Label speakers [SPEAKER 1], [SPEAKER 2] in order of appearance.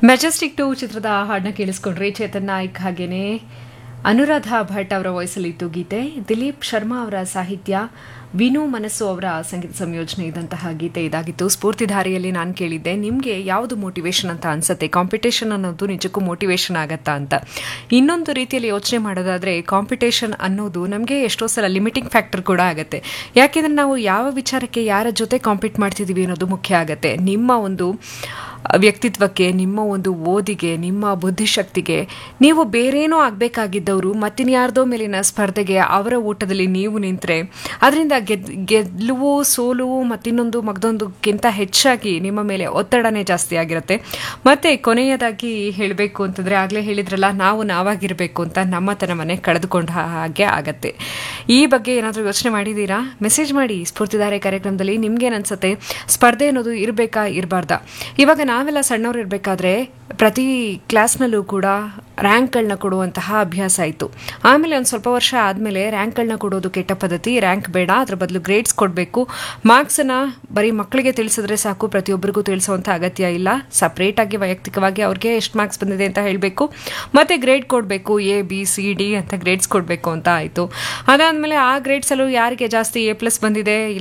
[SPEAKER 1] Majestic to ಚಿತ್ರದ ಹಾಡನ್ನ ಕೇಳಿಸ್ಕೊಂಡ್ರಿ ಚೇತನ್ ನಾಯ್ಕ್ ಹಾಗೇನೆ ಅನುರಾಧ ಭಟ್ ಅವರ ವಯಸ್ಸಲ್ಲಿತ್ತು ಗೀತೆ ದಿಲೀಪ್ ಶರ್ಮಾ ಅವರ ಸಾಹಿತ್ಯ ವಿನು ಮನಸ್ಸು ಅವರ ಸಂಗೀತ ಸಂಯೋಜನೆ ಇದ್ದಂತಹ ಗೀತೆ ಇದಾಗಿತ್ತು ಸ್ಫೂರ್ತಿಧಾರಿಯಲ್ಲಿ ನಾನು ಕೇಳಿದ್ದೆ ನಿಮಗೆ ಯಾವುದು ಮೋಟಿವೇಶನ್ ಅಂತ ಅನ್ಸುತ್ತೆ ಕಾಂಪಿಟೇಷನ್ ಅನ್ನೋದು ನಿಜಕ್ಕೂ ಮೋಟಿವೇಶನ್ ಆಗತ್ತಾ ಅಂತ ಇನ್ನೊಂದು ರೀತಿಯಲ್ಲಿ ಯೋಚನೆ ಮಾಡೋದಾದ್ರೆ ಕಾಂಪಿಟೇಷನ್ ಅನ್ನೋದು ನಮಗೆ ಎಷ್ಟೋ ಸಲ ಲಿಮಿಟಿಂಗ್ ಫ್ಯಾಕ್ಟರ್ ಕೂಡ ಆಗುತ್ತೆ ಯಾಕೆಂದ್ರೆ ನಾವು ಯಾವ ವಿಚಾರಕ್ಕೆ ಯಾರ ಜೊತೆ ಕಾಂಪೀಟ್ ಮಾಡ್ತಿದ್ದೀವಿ ಅನ್ನೋದು ಮುಖ್ಯ ಆಗುತ್ತೆ ನಿಮ್ಮ ಒಂದು ವ್ಯಕ್ತಿತ್ವಕ್ಕೆ ನಿಮ್ಮ ಒಂದು ಓದಿಗೆ ನಿಮ್ಮ ಬುದ್ಧಿಶಕ್ತಿಗೆ ನೀವು ಬೇರೇನೋ ಆಗಬೇಕಾಗಿದ್ದವರು ಮತ್ತಿನ್ಯಾರ್ದೋ ಮೇಲಿನ ಸ್ಪರ್ಧೆಗೆ ಅವರ ಊಟದಲ್ಲಿ ನೀವು ನಿಂತರೆ ಅದರಿಂದ ಗೆದ್ ಗೆಲ್ಲುವು ಸೋಲುವು ಮತ್ತಿನ್ನೊಂದು ಮಗದೊಂದಕ್ಕಿಂತ ಹೆಚ್ಚಾಗಿ ನಿಮ್ಮ ಮೇಲೆ ಒತ್ತಡನೇ ಜಾಸ್ತಿ ಆಗಿರುತ್ತೆ ಮತ್ತೆ ಕೊನೆಯದಾಗಿ ಹೇಳಬೇಕು ಅಂತಂದರೆ ಆಗಲೇ ಹೇಳಿದ್ರಲ್ಲ ನಾವು ನಾವಾಗಿರಬೇಕು ಅಂತ ನಮ್ಮತನವನ್ನೇ ಕಳೆದುಕೊಂಡ ಹಾಗೆ ಆಗತ್ತೆ ಈ ಬಗ್ಗೆ ಏನಾದರೂ ಯೋಚನೆ ಮಾಡಿದ್ದೀರಾ ಮೆಸೇಜ್ ಮಾಡಿ ಸ್ಫೂರ್ತಿಧಾರೆ ಕಾರ್ಯಕ್ರಮದಲ್ಲಿ ನಿಮ್ಗೇನು ಅನ್ಸುತ್ತೆ ಸ್ಪರ್ಧೆ ಅನ್ನೋದು ಇರಬೇಕಾ ಇರಬಾರ್ದಾ ಇವಾಗ ನಾವೆಲ್ಲ ಸಣ್ಣವ್ರು ಇರಬೇಕಾದ್ರೆ ಪ್ರತಿ ಕ್ಲಾಸ್ನಲ್ಲೂ ಕೂಡ ರ್ಯಾಂಕ್ಗಳನ್ನ ಕೊಡುವಂತಹ ಅಭ್ಯಾಸ ಆಯಿತು ಆಮೇಲೆ ಒಂದು ಸ್ವಲ್ಪ ವರ್ಷ ಆದಮೇಲೆ ರ್ಯಾಂಕ್ಗಳನ್ನ ಕೊಡೋದು ಕೆಟ್ಟ ಪದ್ಧತಿ ರ್ಯಾಂಕ್ ಬೇಡ ಅದ್ರ ಬದಲು ಗ್ರೇಡ್ಸ್ ಕೊಡಬೇಕು ಮಾರ್ಕ್ಸನ್ನು ಬರೀ ಮಕ್ಕಳಿಗೆ ತಿಳಿಸಿದ್ರೆ ಸಾಕು ಪ್ರತಿಯೊಬ್ಬರಿಗೂ ತಿಳಿಸುವಂಥ ಅಗತ್ಯ ಇಲ್ಲ ಸಪ್ರೇಟಾಗಿ ವೈಯಕ್ತಿಕವಾಗಿ ಅವ್ರಿಗೆ ಎಷ್ಟು ಮಾರ್ಕ್ಸ್ ಬಂದಿದೆ ಅಂತ ಹೇಳಬೇಕು ಮತ್ತು ಗ್ರೇಡ್ ಕೊಡಬೇಕು ಎ ಬಿ ಸಿ ಡಿ ಅಂತ ಗ್ರೇಡ್ಸ್ ಕೊಡಬೇಕು ಅಂತ ಆಯಿತು ಅದಾದಮೇಲೆ ಆ ಗ್ರೇಡ್ಸಲ್ಲೂ ಯಾರಿಗೆ ಜಾಸ್ತಿ ಎ ಪ್ಲಸ್ ಬಂದಿದೆ